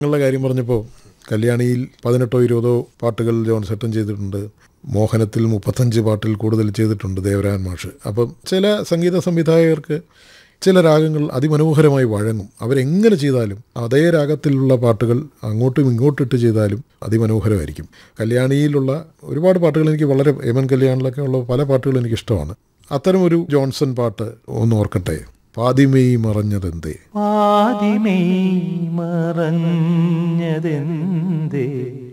നിങ്ങളുടെ കാര്യം പറഞ്ഞപ്പോൾ കല്യാണിയിൽ പതിനെട്ടോ ഇരുപതോ പാട്ടുകൾ ജോൺ സെട്ടൻ ചെയ്തിട്ടുണ്ട് മോഹനത്തിൽ മുപ്പത്തഞ്ച് പാട്ടിൽ കൂടുതൽ ചെയ്തിട്ടുണ്ട് ദേവരാജൻ മാഷ് അപ്പം ചില സംഗീത സംവിധായകർക്ക് ചില രാഗങ്ങൾ അതിമനോഹരമായി വഴങ്ങും അവരെങ്ങനെ ചെയ്താലും അതേ രാഗത്തിലുള്ള പാട്ടുകൾ അങ്ങോട്ടും ഇങ്ങോട്ടിട്ട് ചെയ്താലും അതിമനോഹരമായിരിക്കും കല്യാണിയിലുള്ള ഒരുപാട് പാട്ടുകൾ എനിക്ക് വളരെ എമൻ കല്യാണിലൊക്കെ ഉള്ള പല പാട്ടുകളും എനിക്ക് ഇഷ്ടമാണ് അത്തരം ഒരു ജോൺസൺ പാട്ട് ഒന്ന് ഓർക്കട്ടെ പാതിമെയ് മറഞ്ഞതെന്തേ ആദിമേ മറഞ്ഞതെന്തേ